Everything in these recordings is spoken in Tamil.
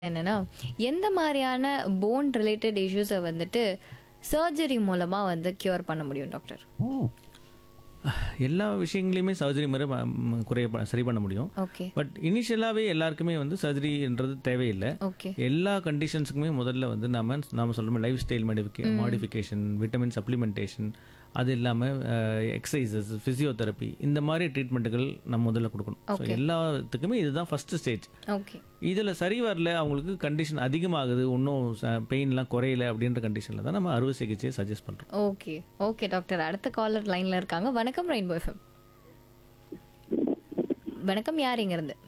என்னன்னா, எந்த மாரியான போன் ரிலேட்டட் இஷ்யூஸ வந்துட்டு சர்ஜரி மூலமா வந்து கியூர் பண்ண முடியும் டாக்டர்? எல்லா விஷயங்களையுமே சர்ஜரி முறை ம- ம- குறைய ப- சரி பண்ண முடியும் ஓகே. பட் இனிஷியலாகவே எல்லாருக்குமே வந்து சர்ஜரின்றது தேவையில்லை ஓகே. எல்லா கண்டிஷன்ஸுக்குமே முதல்ல வந்து நம்ம நாம சொல்கிற லைஃப் ஸ்டைல் மாடிஃபிகே மாடிஃபிகேஷன் விட்டமின் சப்ளிமெண்டேஷன் அது இல்லாமல் எக்ஸசைசஸ் ஃபிசியோதெரப்பி இந்த மாதிரி ட்ரீட்மெண்ட்டுகள் நம்ம முதல்ல கொடுக்கணும் ஸோ எல்லாத்துக்குமே இதுதான் ஃபர்ஸ்ட் ஸ்டேஜ் ஓகே. இதில் சரி வரல அவங்களுக்கு கண்டிஷன் அதிகமாகுது இன்னும் பெயின்லாம் குறையல அப்படின்ற கண்டிஷனில் தான் நம்ம அறுவை சிகிச்சையை சஜஸ்ட் பண்ணுறோம் ஓகே. Okay doctor. அடுத்த காலர் லைன்ல இருக்காங்க. வணக்கம் ரெயின்போ எஃப்எம். வணக்கம் யார் இங்க இருந்து?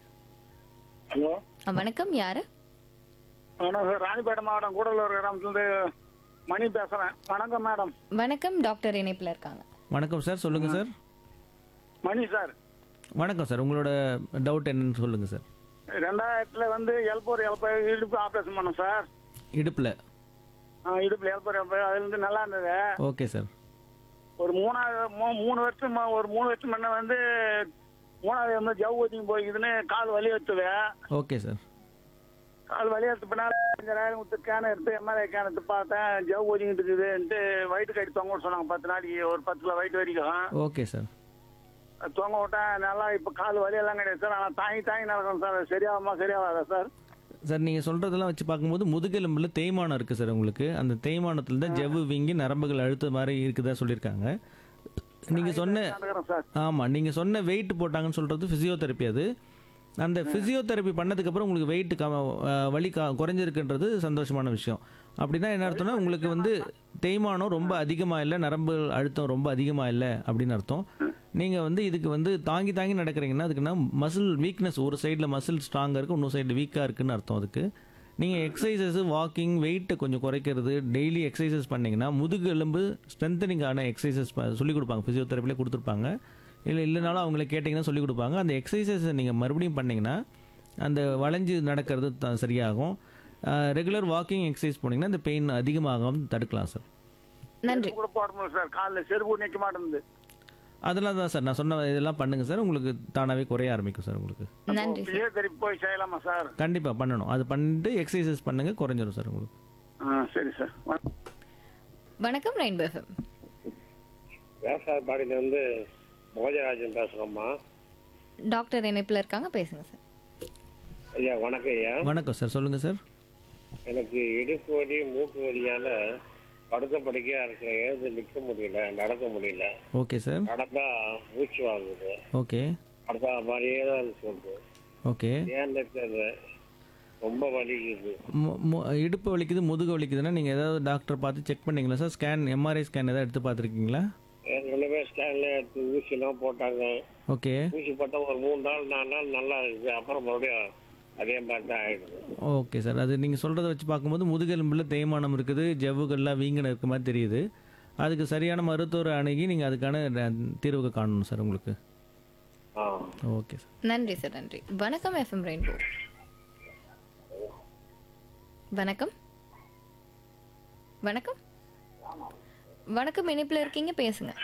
ஹலோ ஆ, வணக்கம் யாரு? வணக்கம் சார் ராணிப்பேட்டை மாவட்டம் கூடலூர் கிராமத்துலேருந்து மணி பேசுகிறேன் வணக்கம் மேடம் வணக்கம் டாக்டர் இணைப்புல இருக்காங்க. வணக்கம் சார் சொல்லுங்கள் சார் மணி சார் வணக்கம் சார் உங்களோட டவுட் என்னன்னு சொல்லுங்கள் சார் ரெண்டாயிரத்துல வந்து எல்போர் எல்போ இடுப்பு ஆப்ரேஷன் பண்ணோம் சார் இடுப்பில் ஆ, இடுப்புல எல்போர் எல்போ அதுலேருந்து நல்லா இருந்தது ஓகே சார் ஒரு மூணாவது மூ- மூணு வருஷம் ம- ஒரு மூணு வருஷம் முன்ன வந்து மூணாவது வந்து ஜவ் ஊத்திங்க போய்க்குதுன்னு கால் வலி எடுத்தது ஓகே சார் கால் வலி எடுத்த பின்னால் அஞ்சாயிரம் கொடுத்து கேன் எடுத்து எம்ஆர்ஐ கேன் எடுத்து பார்த்தேன் ஜவ் ஊதிக்கிட்டு இருக்குதுன்ட்டு வயிற்று கட்டி தொங்க விட சொன்னாங்க பத்து நாளைக்கு ஒரு பத்து கிலோ வயிற்று வரைக்கும் ஓகே சார் தொங்க விட்டேன் நல்லா இப்போ கால் வலி எல்லாம் கிடையாது சார் ஆனால் தாங்கி தாங்கி நடக்கும் சார் சரியாகுமா சரியாகாதா சார் சார் நீங்கள் சொல்கிறதெல்லாம் வச்சு பார்க்கும்போது முதுகெலும்பில் தேய்மானம் இருக்குது சார் உங்களுக்கு அந்த தேய்மானத்தில் தான் ஜவ்வு வீங்கி நரம்புகள் அழுத்த மாதிரி இருக்குதா சொல்லியிருக்காங்க நீங்கள் சொன்ன நடக்கிறேன் சார் ஆமாம் நீங்கள் சொன்ன வெயிட் போட்டாங்கன்னு சொல்கிறது ஃபிசியோதெரப்பி அது அந்த ஃபிசியோதெரப்பி பண்ணதுக்கப்புறம் உங்களுக்கு வெயிட் க அஹ் வலி க குறைஞ்சிருக்குன்றது சந்தோஷமான விஷயம் அப்படின்னா என்ன அர்த்தம்னா உங்களுக்கு வந்து தேய்மானம் ரொம்ப அதிகமாக இல்லை நரம்பு அழுத்தம் ரொம்ப அதிகமாக இல்லை அப்படின்னு அர்த்தம் நீங்கள் வந்து இதுக்கு வந்து தாங்கி தாங்கி நடக்கிறீங்கன்னா அதுக்குன்னா மசில் வீக்னஸ் ஒரு சைடில் மசில் ஸ்ட்ராங்காக இருக்குது இன்னொரு சைடில் வீக்காக இருக்குன்னு அர்த்தம் அதுக்கு நீங்கள் எக்ஸசைசஸ் வாக்கிங் வெயிட்டை கொஞ்சம் குறைக்கிறது டெய்லி எக்ஸசைசஸ் பண்ணீங்கன்னா முதுகெலும்பு ஸ்ட்ரென்தனிங்கான எக்ஸசைசஸ் சொல்லிக் கொடுப்பாங்க ஃபிசியோதெரப்பிலே கொடுத்துருப்பாங்க இல்லை இல்லைனாலும் அவங்கள கேட்டிங்கன்னா சொல்லிக் கொடுப்பாங்க அந்த எக்ஸசைசஸை நீங்கள் மறுபடியும் பண்ணீங்கன்னா அந்த வளைஞ்சு நடக்கிறது த- சரியாகும் ரெகுலர் வாக்கிங் எக்ஸசைஸ் போனீங்கன்னா இந்த பெயின் அதிகமாகாம தடுக்கலாம் சார் நன்றி. கூட போட முடியல சார் காலில் செருப்பு நிற்க மாட்டேங்குது அதெல்லாம் தான் சார் நான் சொன்ன இதெல்லாம் பண்ணுங்கள் சார் உங்களுக்கு தானாகவே குறைய ஆரம்பிக்கும் சார் உங்களுக்கு நன்றி. பிசியோதெரப்பி போய் செய்யலாமா சார் கண்டிப்பாக பண்ணணும் அது பண்ணிட்டு எக்ஸசைசஸ் பண்ணுங்கள் குறைஞ்சிரும் சார் உங்களுக்கு ஆ சரி சார் வணக்கம். வணக்கம் ரெயின்போ எஃப்எம். விவசாயப்பாடியிலேருந்து மோஜராஜன் பேசுகிறோம்மா டாக்டர் இணைப்புல இருக்காங்க பேசுங்க சார். ஐயா வணக்கம் ஐயா வணக்கம் சார் சொல்லுங்கள் சார் எனக்கு இடுப்பு வலி மூட்டு வலியால படுக்க படுக்கையா இருக்கிறேன் எழுந்து நிற்க முடியல நடக்க முடியல ஓகே சார் நடந்தா மூச்சு வாங்குது ஓகே அடுத்த மாதிரியே தான் சொல்லுது ஓகே ஏன்னு தெரியல ரொம்ப வலிக்குது மு- மு- இடுப்பு வலிக்குது முதுகு வலிக்குதுன்னா நீங்கள் ஏதாவது டாக்டர் பார்த்து செக் பண்ணீங்களா சார் ஸ்கேன் எம்ஆர்ஐ ஸ்கேன் ஏதாவது எடுத்து பார்த்துருக்கீங்களா ஏற்கனவே ஸ்கேன்ல எடுத்து ஊசிலாம் போட்டாங்க ஓகே ஊசி போட்டால் ஒரு மூணு நாள் நாலு நாள் நல்லா இருக்குது அப்புறம் மறுபடியும் அதே மாதிரி தான் ஆயிடுது ஓகே சார் அது நீங்கள் சொல்கிறத வச்சு பார்க்கும்போது முதுகெலும்பில் தேய்மானம் இருக்குது ஜவ்வுகள்லாம் வீங்கின இருக்க மாதிரி தெரியுது அதுக்கு சரியான மருத்துவரை அணுகி நீங்கள் அதுக்கான அஹ், தீர்வு காணணும் சார் உங்களுக்கு ஆ ஓகே சார் நன்றி சார் நன்றி வணக்கம் எஃப்எம் ரெயின்போ வணக்கம் வணக்கம் வணக்கம் இணைப்பில் இருக்கீங்க பேசுங்க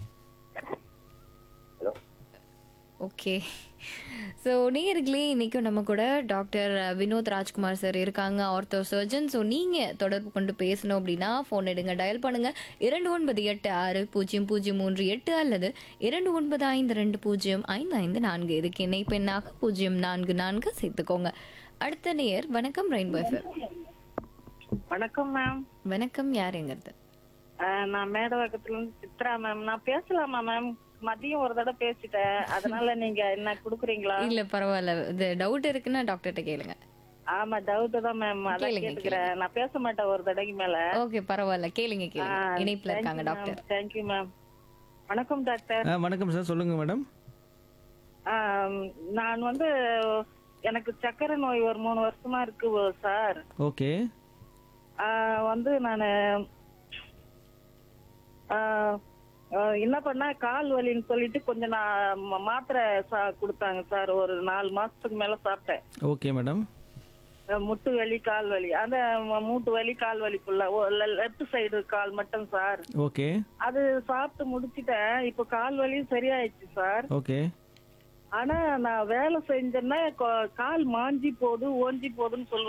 ஓகே ஸோ நேர்களே இன்றைக்கும் நம்ம கூட டாக்டர் வினோத் ராஜ்குமார் சார் இருக்காங்க ஆர்த்தோ சர்ஜன் ஸோ நீங்கள் தொடர்பு கொண்டு பேசணும் அப்படின்னா ஃபோன் எடுங்க டயல் பண்ணுங்கள் இரண்டு ஒன்பது எட்டு ஆறு பூஜ்ஜியம் பூஜ்ஜியம் மூன்று எட்டு அல்லது இரண்டு ஒன்பது ஐந்து ரெண்டு பூஜ்ஜியம் ஐந்து ஐந்து நான்கு இதுக்கு இணை பெண்ணாக பூஜ்ஜியம் நான்கு நான்கு சேர்த்துக்கோங்க அடுத்த நேயர் வணக்கம் ரெயின்போ எஃப்எம் வணக்கம் மேம் வணக்கம் யாருங்கிறது அஹ் நான் மேடவாக்கத்துல இருந்து சித்ரா மேம் நான் பேசலாமா மேம் மதியம் ஒரு தடவை பேசிட்டேன் அதனால நீங்க என்ன குடுக்குறீங்களா இல்லை பரவாயில்ல இது டவுட் இருக்குன்னா டாக்டர்கிட்ட கேளுங்க ஆமா டவுட் தான் மேம் அதான் கேளுங்க, கேட்டுக்கிறேன் நான் பேச மாட்டேன் ஒரு தடவைக்கு மேல ஓகே பரவாயில்ல கேளுங்க கேளுங்க இணைப்பில் இருக்காங்க டாக்டர் தேங்க்யூ மேம் வணக்கம் டாக்டர் ஆ வணக்கம் சார் சொல்லுங்கள் மேடம் ஆம், நான் வந்து எனக்கு சக்கரை நோய் ஒரு மூணு வருஷமா இருக்கு சார் ஓகே ஆஹ் வந்து நான் என்ன பண்ண கால் வலின்னு சொல்லிட்டு கொஞ்சம் நான் ம- மாத்திரை சா- கொடுத்தாங்க சார் ஒரு நாலு மாசத்துக்கு மேல சாப்பிட்டேன் ஓகே மேடம் அஹ் முட்டு வலி கால் வலி அந்த ம- மூட்டு வலி கால் வலிக்குள்ள லெஃப்ட் சைடு கால் மட்டும் சார் ஓகே அது சாப்பிட்டு முடிச்சிட்டேன் இப்போ கால் வலியும் சரியாயிடுச்சு சார் ஓகே ஆனா நான் வேலை செஞ்சேன்னா கொ- கால் மாஞ்சி போகுது ஓஞ்சி போகுதுன்னு சொல்லுவேன்